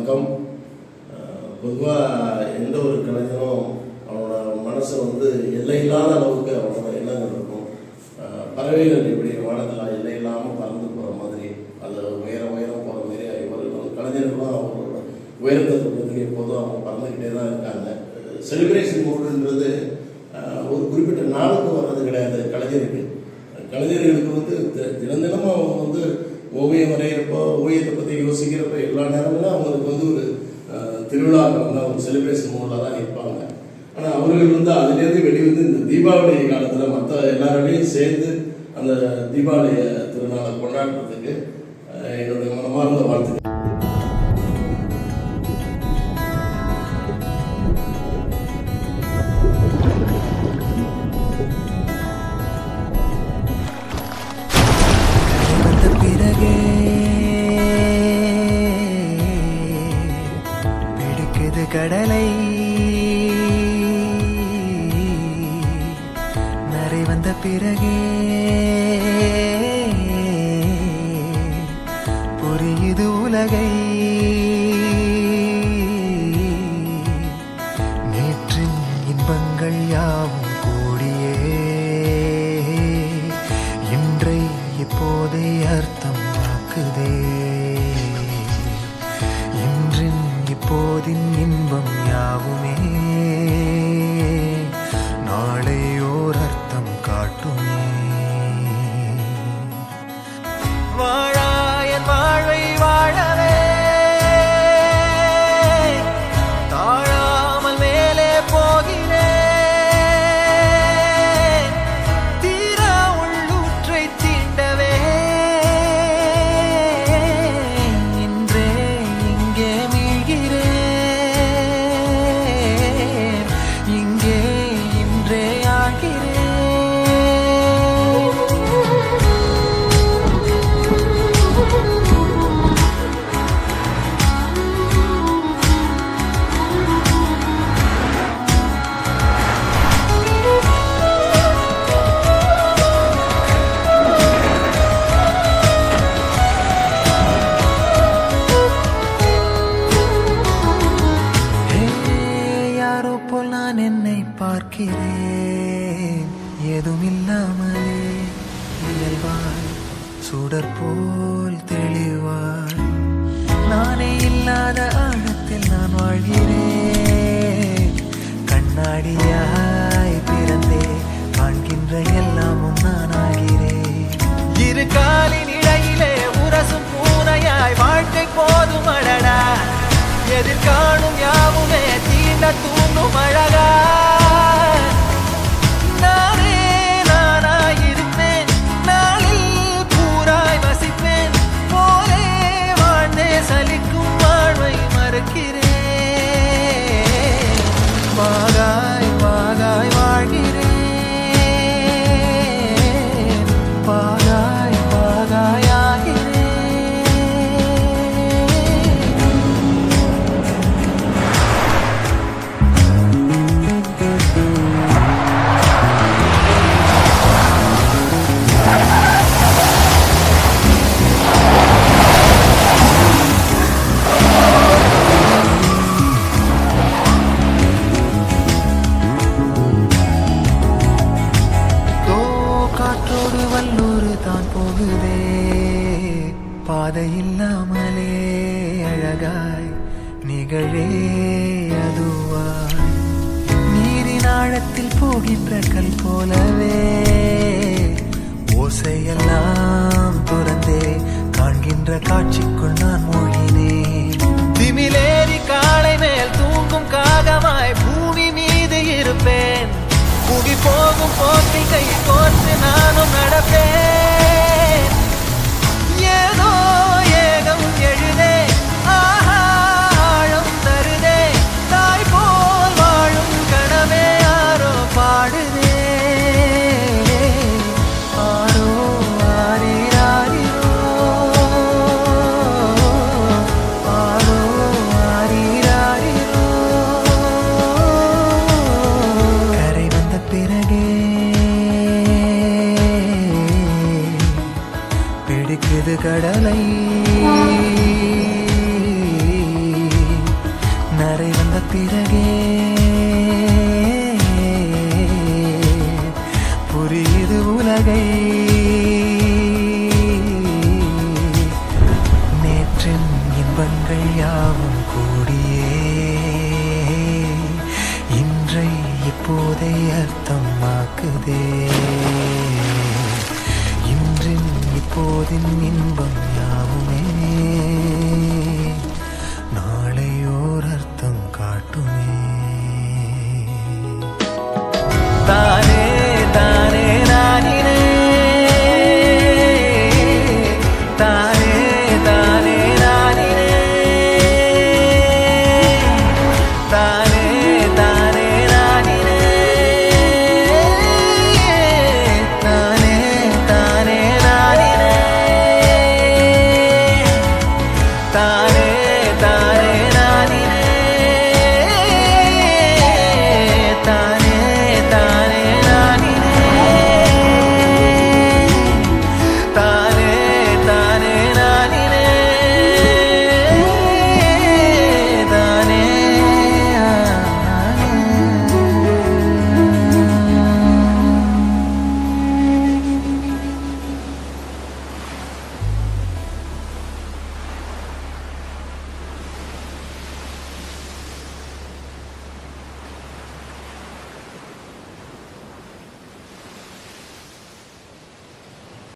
வணக்கம் பொதுவாக எந்த ஒரு கலைஞரும் அவனோட மனசு வந்து எல்லையில்லாத அளவுக்கு அவனோட எண்ணங்கள் இருக்கும் அஹ் பறவைகள் எப்படி வானத்தில் எல்லை இல்லாமல் பறந்து போகிற மாதிரி அது உயர உயரம் போகிற மாதிரி இவர்களும் கலைஞர்களும் அவங்களோட உயரத்தை தொடுறதுக்கு எப்போதும் அவங்க பறந்துக்கிட்டே தான் இருக்காங்க செலிப்ரேஷன் மூடுன்றது அஹ், ஒரு குறிப்பிட்ட நாளுக்கு வர்றது கிடையாது கலைஞருக்கு கலைஞர்களுக்கு வந்து தி- தினம் தினமும் அவங்க வந்து ஓவியம் வரைகிறப்போ ஓவியத்தை பற்றி யோசிக்கிறப்ப எல்லா நேரமும் அவங்களுக்கு வந்து ஒரு அஹ், திருவிழா காலம்ல ஒரு செலிப்ரேஷன் மூடில் தான் நிற்பாங்க ஆனால் அவர்கள் வந்து அதுலேருந்து வெளிவந்து இந்த தீபாவளி காலத்தில் மற்ற எல்லாரோடையும் சேர்ந்து அந்த தீபாவளி திருநாளை கொண்டாடுறதுக்கு அஹ், என்னுடைய மனமார்ந்த வாழ்த்துக்கள் வந்த பிறகே பிடிக்குது கடலை நரை வந்த பிறகே புரியுது உலகை நேற்றின் இன்பங்கள் யாவும் கூடியே இன்றை இப்போதே அர்த்தமாக்குதே இன்றின் இப்போதின் இன்பம் யாவுமே நாளை ஓர் அர்த்தம் காட்டுமே வாழாயன் வாழ்வை வாழவே தாழாமல் மேலே போகிறேன் தீரா உள்ளூற்றை தீண்டவே இன்றே இங்கே மீழ்கிறேன் இங்கே இன்றே ஆகிறேன் ஏ, யாரோ போல் நான் என்னை பார்க்கிறேன் ஏதும் இல்லாமலே இயல்பாய் சுடர் போல் தெளிவாய் நானே இல்லாத ஆழத்தில் நான் வாழ்கிறேன் கண்ணாடியாய் பிறந்தே காண்கின்ற எல்லாமும் நான் ஆகிறேன் இரு காலின் இடையிலே உரசும் பூனையாய் வாழ்க்கை போதும் அழடா எதிர்காணும் யாவுமே தீண்ட தூண்டும் அழகா நானே நானாயிருப்பேன் நாளில் பூராய் வசிப்பேன் போலே வாழ்ந்தே சலிக்கும் வாழ்வை மறுக்கிறேன் வாகாய் வாகாய் வாழ்கிறேன் பாகாய் பாகாய் ஆகிறேன் தோ காற்றோடு வல்லூர் தான் போகுதே பாதை இல்லாமலே அழகாய் நிகழே அதுவாய் நீரின் ஆழத்தில் போகின்ற கல் போலவே ஓசையெல்லாம் துறந்தே காண்கின்ற காட்சிக்குள் நான் மூழ்கினேன் திமிலேறி காலை மேல் தூங்கும் காகமாய் பூமி மீது இருப்பேன் புவி போகும் போக்கில் கை கோர்த்து நானும் நடப்பேன் ஏதோ ஏகம் எழுதே ஆஹா ஆழம் தருதே தாய் போல் வாழும் கனவே யாரோ பாடுதே ஆரோ ஆரீராரிரோ ஆரோ ஆரீராரிரோ கரை வந்த பிறகே அதை அர்த்தமாக்குதே இன்றின் இப்போதின் இன்பம் யாவுமே நாளை ஓர் அர்த்தம் காட்டுமே தானே தானே நானினே தானே தானே நானினே தானே தானே நானினே தானே தானே நானினே தானே